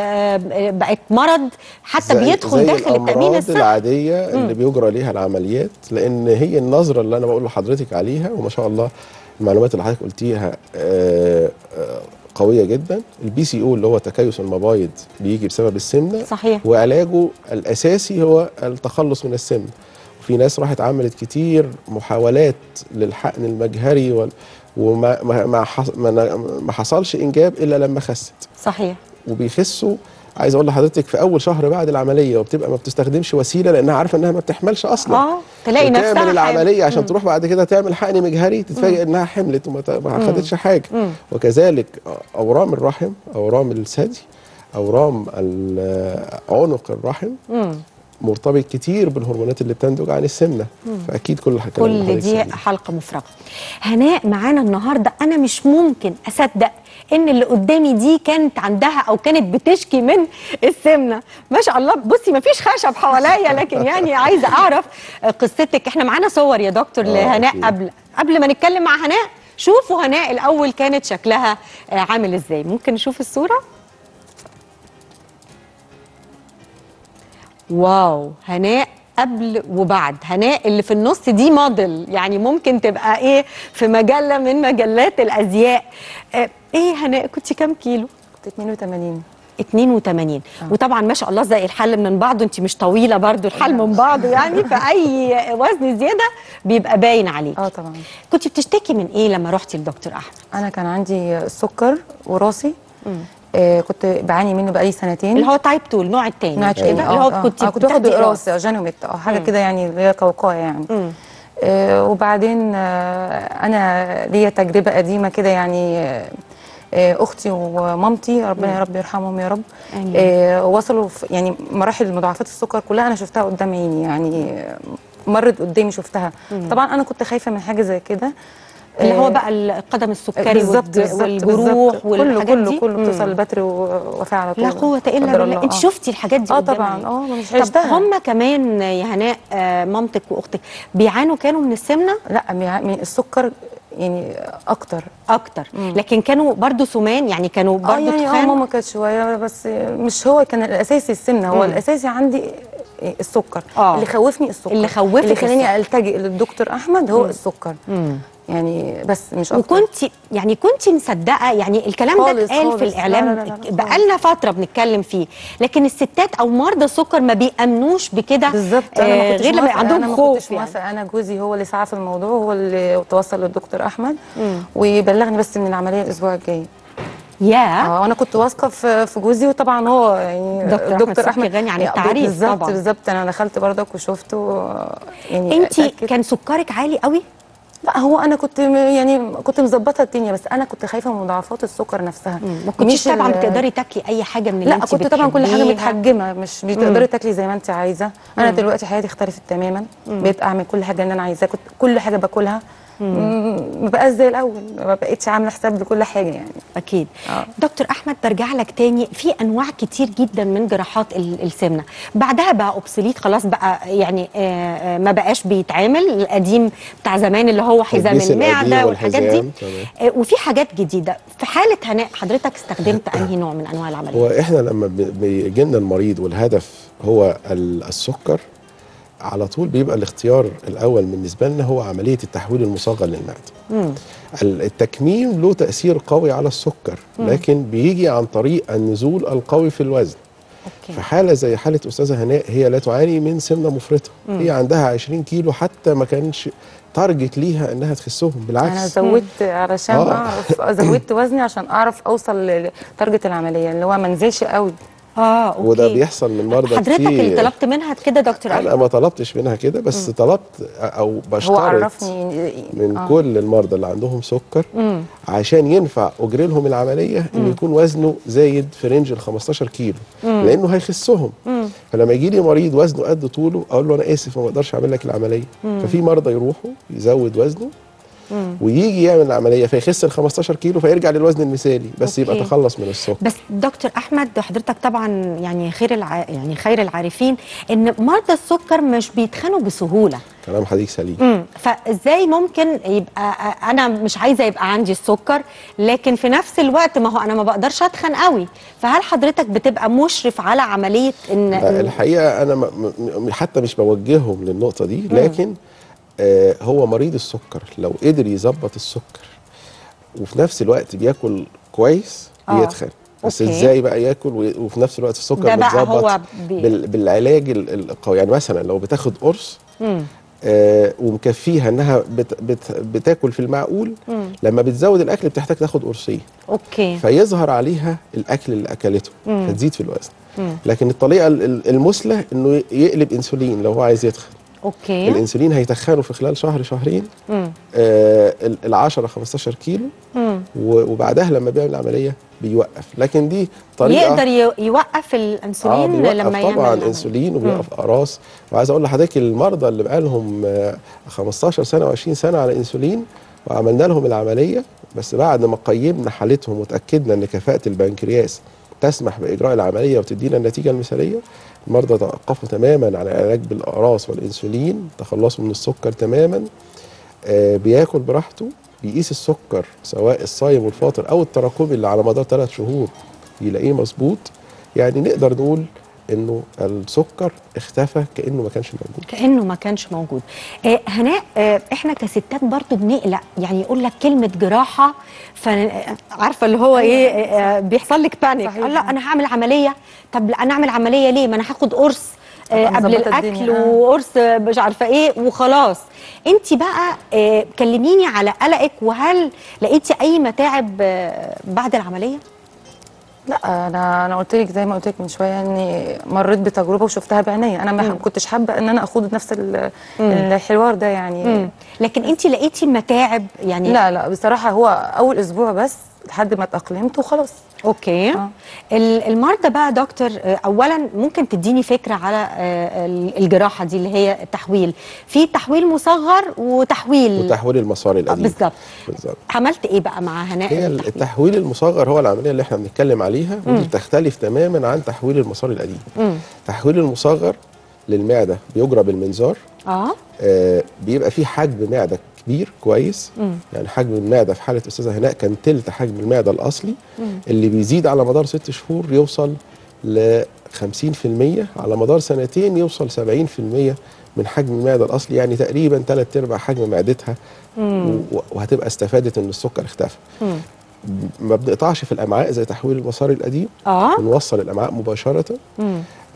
بقت مرض حتى زي- بيدخل زي داخل التامين الأمراض الصحي العاديه اللي بيجرى ليها العمليات لان هي النظره اللي انا بقول لحضرتك عليها وما شاء الله المعلومات اللي حضرتك قلتيها آه، آه، قويه جدا البي سي او اللي هو تكيس المبايض بيجي بسبب السمنه صحيح. وعلاجه الاساسي هو التخلص من السمنه وفي ناس راحت عملت كتير محاولات للحقن المجهري وال- وما ما ما حص- ما ما حصلش انجاب الا لما خست صحيح وبيخسوا عايز اقول لحضرتك في اول شهر بعد العمليه وبتبقى ما بتستخدمش وسيله لانها عارفه انها ما بتحملش اصلا اه تلاقي نفسها تعمل حامل. العمليه عشان تروح بعد كده تعمل حقن مجهري تتفاجئ انها حملت وما ت- ما خدتش حاجه وكذلك اورام الرحم اورام الثدي اورام ال- عنق الرحم مرتبط كتير بالهرمونات اللي بتنتج عن السمنه فاكيد كل الكلام اللي كل حضرتك دي سألتيه. حلقه مفرغه هناء معانا النهارده انا مش ممكن اصدق ان اللي قدامي دي كانت عندها او كانت بتشكي من السمنه ما شاء الله بصي ما فيش خشب حواليا لكن يعني عايزه اعرف قصتك احنا معانا صور يا دكتور آه، لهناء أكيد. قبل قبل ما نتكلم مع هناء شوفوا هناء الاول كانت شكلها آه، عامل ازاي ممكن نشوف الصوره واو هناء قبل وبعد هناء اللي في النص دي موديل يعني ممكن تبقى ايه في مجله من مجلات الازياء آه، ايه هناء كنت كام كيلو كنت 82 82 وطبعا ما شاء الله زي الحل من بعضه انت مش طويله برضو الحل من بعضه يعني فاي وزن زياده بيبقى باين عليك اه طبعا كنت بتشتكي من ايه لما رحتي لدكتور احمد انا كان عندي السكر وراثي آه كنت بعاني منه بقالي سنتين اللي هو تايب 2 النوع الثاني نوع كده اللي تاني. هو آه، آه. كنت آه كنت باخد بتاخدي قراص جانوميت اه حاجه مم. كده يعني اللي هي قوقعه يعني مم. آه وبعدين آه انا ليا تجربه قديمه كده يعني آه آه، اختي ومامتي ربنا يا رب يرحمهم يا رب آمين. آه وصلوا في يعني مراحل مضاعفات السكر كلها انا شفتها قدام عيني يعني آه، مرت قدامي شفتها طبعا انا كنت خايفه من حاجه زي كده اللي هو آه، بقى القدم السكري بالظبط والد- بالظبط والجروح بالظبط. والحاجات كله دي كله كله مم. بتوصل البتر ووفاه على طول لا قوة الا قدر بالله الله. انت آه. شفتي الحاجات دي اه قدام طبعا عينيك. اه مش طب عشتها هم كمان يا هناء آه، مامتك واختك بيعانوا كانوا من السمنه لا مي- مي- السكر يعني اكتر اكتر لكن كانوا برضو سمان يعني كانوا اه برضو يعني اه تخان ماما كانت شويه بس مش هو كان الاساسي السمنه هو مم. الاساسي عندي السكر آه. اللي خوفني السكر اللي خوفك اللي خلاني السكر. التجئ للدكتور احمد هو مم. السكر مم. يعني بس مش اكتر وكنت يعني كنت مصدقه يعني الكلام ده خالص، اتقال في خالص. الاعلام لا، لا، لا، لا، خالص. بقالنا فتره بنتكلم فيه لكن الستات او مرضى السكر ما بيامنوش بكده بالظبط آه انا ما كنتش غير لما يبقى موافقة. عندهم انا ما خوف كنتش يعني. موافقه انا جوزي هو اللي سعى في الموضوع هو اللي توصل للدكتور احمد مم. ويبلغني بس من العمليه الاسبوع الجاي يا اه وانا كنت واثقه في في جوزي وطبعا هو يعني دكتور أحمد صبحي غني عن يعني التعريف بالظبط طبعاً. بالظبط انا دخلت برضك وشفته يعني انت أتأكد. كان سكرك عالي قوي لا هو انا كنت م- يعني كنت مظبطه الدنيا بس انا كنت خايفه من مضاعفات السكر نفسها ما كنتيش مش طبعا ال- بتقدري تاكلي اي حاجه من اللي لا انت كنت طبعا كل حاجه بتحبيها. متحجمه مش بتقدري تاكلي زي ما انت عايزه انا دلوقتي حياتي اختلفت تماما بقيت اعمل كل حاجه اللي انا عايزاها كنت كل حاجه باكلها م- ما بقاش زي الاول ما بقتش عامله حساب لكل حاجه يعني اكيد آه. دكتور احمد برجع لك تاني في انواع كتير جدا من جراحات ال- السمنه بعدها بقى اوبسوليت خلاص بقى يعني آه، آه، ما بقاش بيتعمل القديم بتاع زمان اللي هو حزام الجسم القديم المعده والحاجات دي والحزام، تمام. آه، وفي حاجات جديده في حاله هناء حضرتك استخدمت انهي نوع من انواع العمليه هو احنا لما ب- بيجي لنا المريض والهدف هو ال- السكر على طول بيبقى الاختيار الاول بالنسبه لنا هو عمليه التحويل المصغر للمعده مم. ال- التكميم له تاثير قوي على السكر لكن بيجي عن طريق النزول القوي في الوزن اوكي في حاله زي حاله استاذه هناء هي لا تعاني من سمنه مفرطه هي عندها 20 كيلو حتى ما كانش تارجت ليها انها تخسهم بالعكس انا زودت علشان آه. اعرف زودت وزني عشان اعرف اوصل لتارجت العمليه اللي هو ما انزلش قوي اه اوكي وده بيحصل من مرضى حضرتك كتير اللي طلبت منها كده دكتور انا احمد ما طلبتش منها كده بس طلبت او هو بشترط عرفني من آه. كل المرضى اللي عندهم سكر مم. عشان ينفع اجري لهم العمليه انه يكون وزنه زايد في رينج ال 15 كيلو لانه هيخسهم فلما يجي لي مريض وزنه قد طوله اقول له انا اسف ما اقدرش اعمل لك العمليه ففي مرضى يروحوا يزود وزنه ويجي يعمل العمليه فيخس ال 15 كيلو فيرجع للوزن المثالي بس يبقى أوكي. تخلص من السكر بس دكتور احمد حضرتك طبعا يعني خير الع... يعني خير العارفين ان مرضى السكر مش بيتخنوا بسهوله كلام حضرتك سليم امم فازاي ممكن يبقى انا مش عايزه يبقى عندي السكر لكن في نفس الوقت ما هو انا ما بقدرش اتخن قوي فهل حضرتك بتبقى مشرف على عمليه ان لا، إن- الحقيقه انا م- م- حتى مش بوجههم للنقطه دي لكن آه هو مريض السكر لو قدر يظبط السكر وفي نفس الوقت بياكل كويس آه. بيتخن بس أوكي. ازاي بقى ياكل وي- وفي نفس الوقت السكر ده بقى متظبط هو بي- بال بالعلاج ال- القوي يعني مثلا لو بتاخد قرص مم. آه ومكفيها انها بت بت بتاكل في المعقول مم. لما بتزود الاكل بتحتاج تاخد قرصين اوكي فيظهر عليها الاكل اللي اكلته مم. فتزيد في الوزن مم. لكن الطريقه ال- ال- المثلى انه يقلب انسولين لو هو عايز يتخن اوكي الانسولين هيتخنه في خلال شهر شهرين مم. آه ال 10 15 كيلو مم. و- وبعدها لما بيعمل العمليه بيوقف لكن دي طريقه يقدر ي- يوقف الانسولين بيوقف لما يعمل طبعا العملية. انسولين وبيوقف اقراص وعايز اقول لحضرتك المرضى اللي بقالهم آه، 15 سنه و20 سنه على انسولين وعملنا لهم العمليه بس بعد ما قيمنا حالتهم وتاكدنا ان كفاءه البنكرياس تسمح باجراء العمليه وتدينا النتيجه المثاليه المرضى توقفوا تماما عن العلاج بالاقراص والانسولين تخلصوا من السكر تماما آه، بياكل براحته بيقيس السكر سواء الصايم والفاطر او التراكمي اللي على مدار ثلاث شهور يلاقيه مظبوط يعني نقدر نقول انه السكر اختفى كانه ما كانش موجود كانه ما كانش موجود آه هناء آه احنا كستات برضو بنقلق يعني يقول لك كلمه جراحه فعارفه اللي هو ايه آه بيحصل لك بانيك صحيح. لا انا هعمل عمليه طب لا انا اعمل عمليه ليه ما انا هاخد قرص آه أبقى قبل مظبطة الاكل الدنيا، آه. وقرص آه، مش عارفه ايه وخلاص انت بقى آه كلميني على قلقك وهل لقيتي اي متاعب آه بعد العمليه لا انا انا قلت لك زي ما قلت لك من شويه اني مريت بتجربه وشفتها بعينيا انا ما كنتش حابه ان انا اخوض نفس ال- الحوار ده يعني مم. لكن انت لقيتي متاعب يعني لا لا بصراحه هو اول اسبوع بس لحد ما اتاقلمت وخلاص اوكي آه. ال- المرضى بقى دكتور آه، اولا ممكن تديني فكره على آه، ال- الجراحه دي اللي هي التحويل في تحويل مصغر وتحويل وتحويل المسار القديم بالظبط بالظبط عملت ايه بقى مع هناء هي التحويل؟ التحويل المصغر هو العمليه اللي احنا بنتكلم عليها ودي بتختلف تماما عن تحويل المسار القديم مم. تحويل المصغر للمعده بيجرى بالمنظار اه آه بيبقى فيه حجم معده كبير كويس مم. يعني حجم المعده في حاله استاذه هناء كان تلت حجم المعده الاصلي اللي بيزيد على مدار ست شهور يوصل ل 50% على مدار سنتين يوصل 70% من حجم المعده الاصلي يعني تقريبا ثلاث ارباع حجم معدتها و- وهتبقى استفادت ان السكر اختفى مم. ما بنقطعش في الامعاء زي تحويل المسار القديم اه بنوصل الامعاء مباشره مم.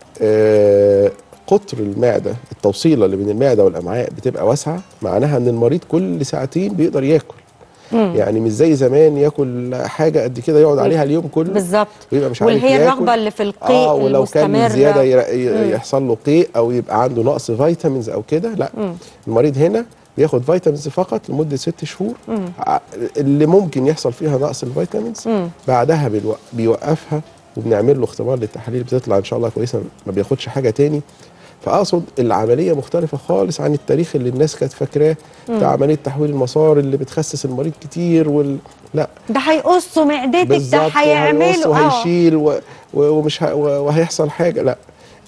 آه، قطر المعده التوصيله اللي بين المعده والامعاء بتبقى واسعه معناها ان المريض كل ساعتين بيقدر ياكل مم. يعني مش زي زمان ياكل حاجه قد كده يقعد عليها اليوم كله بالظبط ويبقى مش عارف واللي هي ياكل. الرغبه اللي في القيء اه ولو كان المستمر زياده ير- ي- يحصل له قيء او يبقى عنده نقص فيتامينز او كده لا المريض هنا بياخد فيتامينز فقط لمده ست شهور ع- اللي ممكن يحصل فيها نقص الفيتامينز مم. بعدها بنوق- بيوقفها وبنعمل له اختبار للتحاليل بتطلع ان شاء الله كويسه ما بياخدش حاجه تاني فاقصد العمليه مختلفه خالص عن التاريخ اللي الناس كانت فاكراه بتاع عمليه تحويل المسار اللي بتخسس المريض كتير وال... لا ده هيقصوا معدتك ده بالظبط وهيقص هيعملوا اه وهيشيل و... و... ومش ه... و- وهيحصل حاجه لا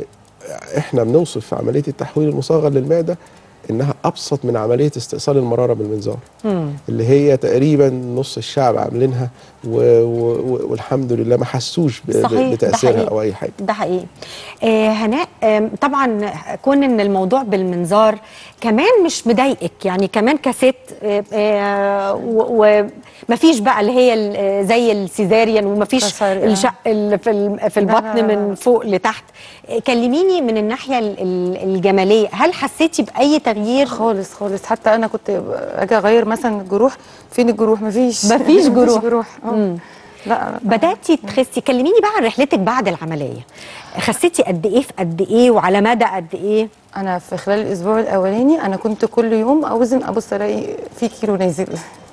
احنا بنوصف في عمليه التحويل المصغر للمعده انها ابسط من عمليه استئصال المراره بالمنظار مم. اللي هي تقريبا نص الشعب عاملينها و... و... والحمد لله ما حسوش ب... صحيح، ب... ده بتاثيرها حقيقي. او اي حاجه ده حقيقي آه هناء آم، طبعا كون ان الموضوع بالمنظار كمان مش مضايقك يعني كمان كست آه، آه، و- ومفيش بقى اللي هي ال- آه، زي السيزاريان ومفيش كسر، آه. الشق اللي في الم- في لا، لا، البطن لا، من لا. فوق لتحت آه، كلميني من الناحيه ال- ال- الجماليه هل حسيتي باي تغيير خالص خالص حتى انا كنت اجي اغير مثلا الجروح فين الجروح مفيش مفيش جروح. جروح آه. مم. لا بداتي تخسي كلميني بقى عن رحلتك بعد العمليه خسيتي قد ايه في قد ايه وعلى مدى قد ايه انا في خلال الاسبوع الاولاني انا كنت كل يوم اوزن ابص الاقي في كيلو نازل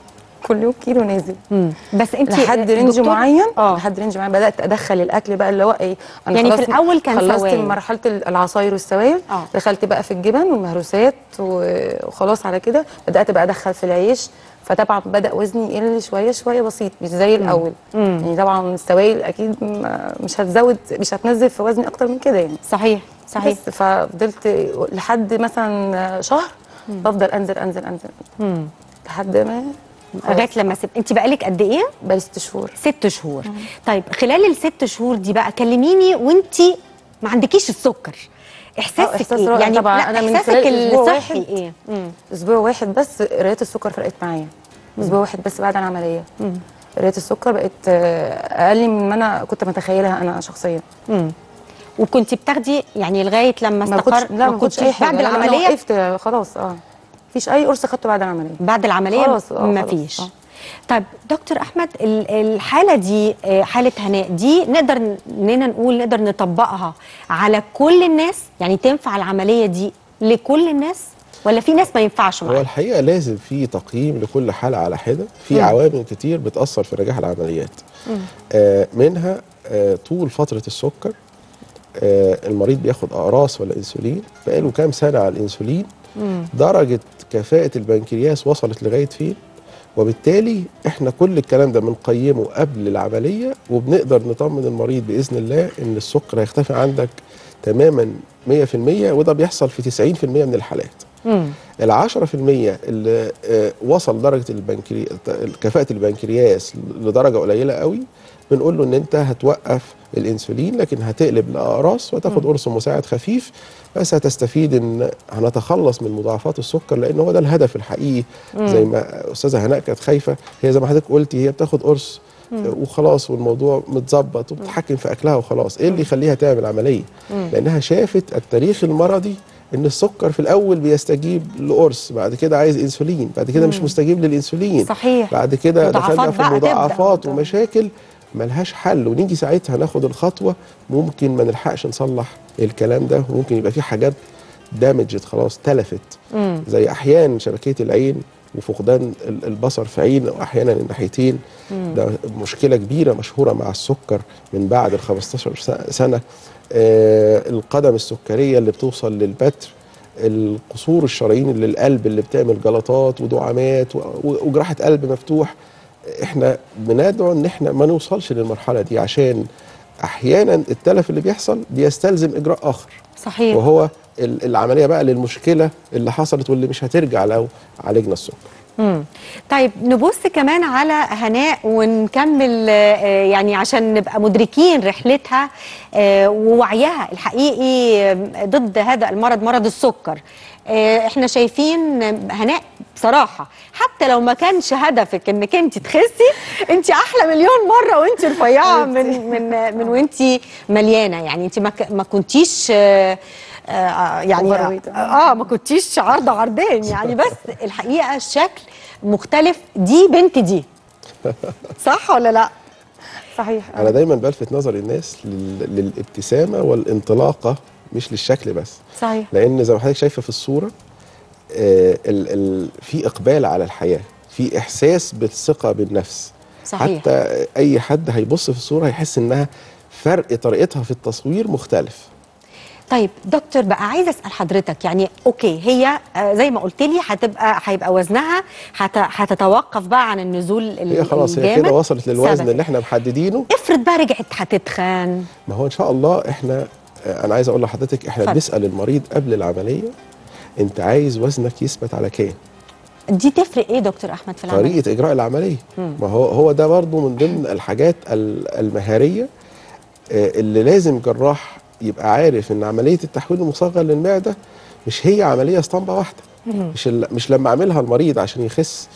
كل يوم كيلو نازل مم. بس انت لحد رينج دكتور- معين اه لحد رينج معين بدات ادخل الاكل بقى اللي هو ايه انا يعني في خلاص الأول كان خلصت سوائل. مرحله العصاير والسوائل اه. دخلت بقى في الجبن والمهروسات و- وخلاص على كده بدات بقى ادخل في العيش فطبعا بدا وزني يقل شويه شويه بسيط مش زي الاول يعني طبعا السوائل اكيد ما- مش هتزود مش هتنزل في وزني اكتر من كده يعني صحيح صحيح بس ففضلت لحد مثلا شهر بفضل انزل انزل انزل مم. لحد ما لغايه لما سبت انت بقالك قد ايه بقالي ست شهور ست شهور طيب خلال الست شهور دي بقى كلميني وانت ما عندكيش السكر احساسك إحساس ايه رائع يعني طبعاً. لا أنا من احساسك خلال أسبوع الصحي واحد ايه مم. اسبوع واحد بس قرايه السكر فرقت معايا اسبوع واحد بس بعد العمليه قرايه السكر بقت آه، اقل من ما انا كنت متخيلها انا شخصيا مم. وكنت بتاخدي يعني لغايه لما ما كنتش استقر لا ما كنتش اي كنتش حاجه بعد لا، أنا العمليه وقفت آه، خلاص اه مفيش اي قرص خدته بعد العمليه بعد العمليه خلاص، آه، ما خلاص، فيش آه. طيب دكتور احمد ال- الحاله دي آه، حاله هناء دي نقدر اننا نقول نقدر نطبقها على كل الناس يعني تنفع العمليه دي لكل الناس ولا في ناس ما ينفعش هو معاها الحقيقه لازم في تقييم لكل حاله على حده في عوامل كتير بتاثر في نجاح العمليات آه منها آه طول فتره السكر آه المريض بياخد اقراص ولا انسولين بقاله كام سنه على الانسولين درجه كفاءه البنكرياس وصلت لغايه فين وبالتالي احنا كل الكلام ده بنقيمه قبل العمليه وبنقدر نطمن المريض باذن الله ان السكر هيختفي عندك تماما 100% وده بيحصل في 90% من الحالات مم. ال 10% اللي آه، وصل درجه البنكري... كفاءه البنكرياس لدرجه قليله قوي بنقول له ان انت هتوقف الانسولين لكن هتقلب لاقراص وتاخد قرص مساعد خفيف بس هتستفيد ان هنتخلص من مضاعفات السكر لان هو ده الهدف الحقيقي زي ما استاذه هناء كانت خايفه هي زي ما حضرتك قلتي هي بتاخد قرص آه، وخلاص والموضوع متظبط وبتتحكم في اكلها وخلاص ايه اللي يخليها تعمل عمليه لانها شافت التاريخ المرضي ان السكر في الاول بيستجيب لقرص بعد كده عايز انسولين بعد كده مش مستجيب للانسولين صحيح. بعد كده مضاعفات دخلنا في بقى تبدأ. مضاعفات ومشاكل ملهاش حل ونيجي ساعتها ناخد الخطوه ممكن ما نلحقش نصلح الكلام ده وممكن يبقى في حاجات دامجت خلاص تلفت زي احيانا شبكيه العين وفقدان ال- البصر في عين او احيانا الناحيتين ده مشكله كبيره مشهوره مع السكر من بعد ال 15 س- سنه آه القدم السكريه اللي بتوصل للبتر القصور الشرايين اللي القلب اللي بتعمل جلطات ودعامات و- و- وجراحه قلب مفتوح احنا بندعو ان احنا ما نوصلش للمرحله دي عشان احيانا التلف اللي بيحصل بيستلزم اجراء اخر صحيح وهو ال- العمليه بقى للمشكله اللي حصلت واللي مش هترجع لو عالجنا السكر مم. طيب نبص كمان على هناء ونكمل آه، يعني عشان نبقى مدركين رحلتها آه، ووعيها الحقيقي آه، ضد هذا المرض مرض السكر آه، احنا شايفين هناء بصراحة حتى لو ما كانش هدفك انك انت تخسي انت احلى مليون مرة وانت رفيعة من من من وانت مليانة يعني انت ما ك- ما كنتيش آه، آه، يعني Overweight. اه ما كنتيش عارضه عرضين يعني بس الحقيقه الشكل مختلف دي بنت دي صح ولا لا صحيح انا دايما بلفت نظر الناس لل- للابتسامه والانطلاقه مش للشكل بس صحيح لان زي ما حضرتك شايفه في الصوره آه ال ال في اقبال على الحياه في احساس بالثقه بالنفس صحيح. حتى اي حد هيبص في الصوره هيحس انها فرق طريقتها في التصوير مختلف طيب دكتور بقى عايزه اسال حضرتك يعني اوكي هي آه، زي ما قلت لي هتبقى هيبقى وزنها هت- هتتوقف بقى عن النزول ال- هي خلاص هي الجامد كده وصلت للوزن ثبت. اللي احنا محددينه افرض بقى رجعت هتتخان ما هو ان شاء الله احنا آه، انا عايز اقول لحضرتك احنا اتفضل. بنسال المريض قبل العمليه انت عايز وزنك يثبت على كام دي تفرق ايه دكتور احمد في العمل طريقه اجراء العمليه ما هو هو ده برضو من ضمن الحاجات ال- المهاريه آه، اللي لازم جراح يبقى عارف ان عمليه التحويل المصغر للمعده مش هي عمليه اسطمبه واحده مش ال- مش لما اعملها المريض عشان يخس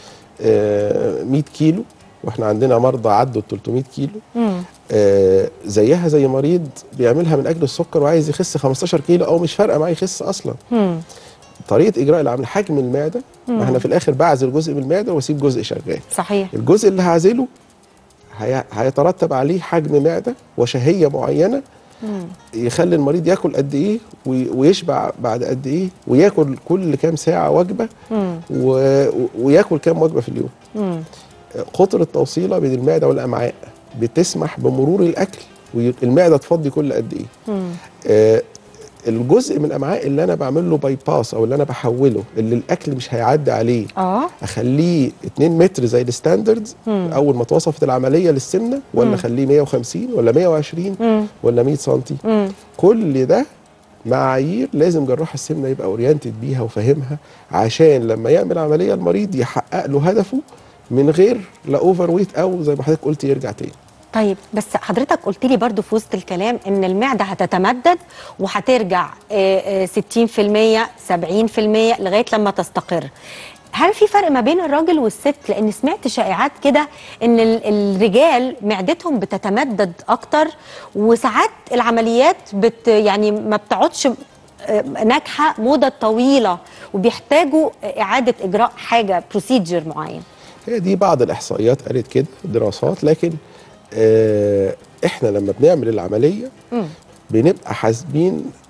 آه، 100 كيلو واحنا عندنا مرضى عدوا ال 300 كيلو مم. آه، زيها زي مريض بيعملها من اجل السكر وعايز يخس 15 كيلو او مش فارقه معاه يخس اصلا مم. طريقه اجراء العمليه حجم المعده ما احنا في الاخر بعزل جزء من المعده واسيب جزء شغال صحيح الجزء اللي هعزله هي- هيترتب عليه حجم معده وشهيه معينه يخلي المريض ياكل قد ايه وي- ويشبع بعد قد ايه وياكل كل كام ساعه وجبه مم. و- و- وياكل كام وجبه في اليوم مم. قطر التوصيله بين المعده والامعاء بتسمح بمرور الاكل والمعده تفضي كل قد ايه مم. آه، الجزء من الامعاء اللي انا بعمل له باي باس او اللي انا بحوله اللي الاكل مش هيعدي عليه اه اخليه 2 متر زي الستاندردز مم. اول ما اتوصفت العمليه للسمنه ولا اخليه 150 ولا 120 مم. ولا 100 سنتي مم. كل ده معايير لازم جراح السمنه يبقى اورينتد بيها وفاهمها عشان لما يعمل عمليه المريض يحقق له هدفه من غير لا اوفر ويت او زي ما حضرتك قلت يرجع تاني طيب بس حضرتك قلت لي برضو في وسط الكلام ان المعده هتتمدد وهترجع آه، آه، 60% 70% لغايه لما تستقر هل في فرق ما بين الراجل والست لان سمعت شائعات كده ان ال- الرجال معدتهم بتتمدد اكتر وساعات العمليات بت يعني ما بتقعدش آه، ناجحه مده طويله وبيحتاجوا اعاده اجراء حاجه بروسيجر معين هي دي بعض الاحصائيات قالت كده دراسات لكن آه احنا لما بنعمل العمليه مم. بنبقى حاسبين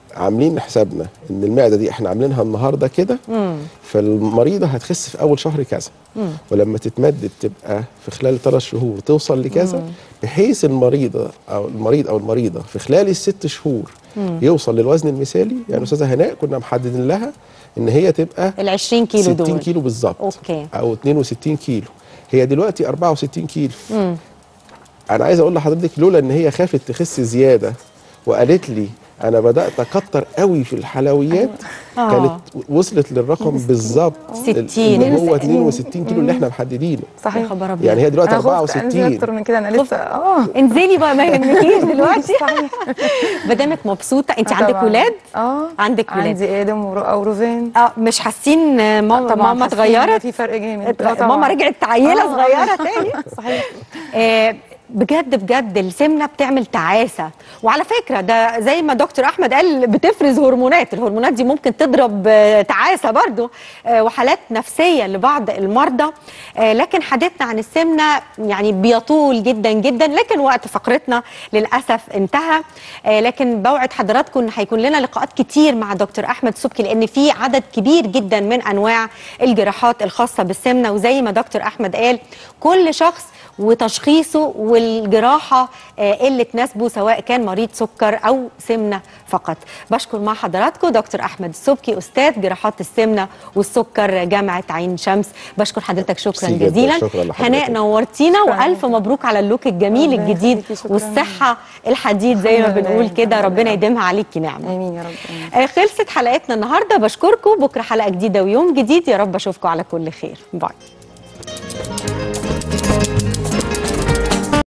عاملين حسابنا ان المعده دي احنا عاملينها النهارده كده فالمريضه هتخس في اول شهر كذا ولما تتمدد تبقى في خلال ثلاث شهور توصل لكذا بحيث المريضه او المريض او المريضه في خلال الست شهور يوصل للوزن المثالي يعني استاذه هناء كنا محددين لها ان هي تبقى ال 20 كيلو 60 دول كيلو بالظبط أوكي. او 62 كيلو هي دلوقتي 64 كيلو انا عايز اقول لحضرتك لولا ان هي خافت تخس زياده وقالت لي انا بدات اكتر قوي في الحلويات آه. كانت وصلت للرقم بالظبط 60. اللي هو 62 كيلو اللي احنا محددينه يا صحيح خبر ابيض يعني هي دلوقتي انا خفت انزل 64 اكتر من كده انا لسه اه انزلي بقى ما يهمكيش دلوقتي صحيح مادامك مبسوطه انت آه عندك طبعاً. اه اه عندك ولاد. عندي ادم ورؤى وروزان اه مش حاسين آه، ماما طبعاً ماما حاسين إن اتغيرت في فرق جامد آه طبعاً. ماما رجعت عيله آه. صغيره تاني صحيح آه، بجد بجد السمنه بتعمل تعاسه وعلى فكره ده زي ما دكتور احمد قال بتفرز هرمونات الهرمونات دي ممكن تضرب آه، تعاسه برضو آه، وحالات نفسيه لبعض المرضى آه، لكن حديثنا عن السمنه يعني بيطول جدا جدا لكن وقت فقرتنا للاسف انتهى آه، لكن بوعد حضراتكم ان هيكون لنا لقاءات كتير مع دكتور احمد سبكي لان في عدد كبير جدا من انواع الجراحات الخاصه بالسمنه وزي ما دكتور احمد قال كل شخص وتشخيصه والجراحه آه، اللي تناسبه سواء كان مريض سكر او سمنه فقط بشكر مع حضراتكم دكتور احمد السبكي استاذ جراحات السمنه والسكر جامعه عين شمس بشكر حضرتك شكرا ميرسي جداً. جزيلا شكراً لحضرتك. هناء نورتينا شكراً. والف مبروك على اللوك الجميل ربنا الجديد يخليكي، شكراً. والصحه الحديد زي ما الحمد لله، بنقول كده الحمد ربنا لله. يديمها عليكي نعمه امين يا رب آمين. آه، خلصت حلقتنا النهارده بشكركم بكره حلقه جديده ويوم جديد يا رب اشوفكم على كل خير باي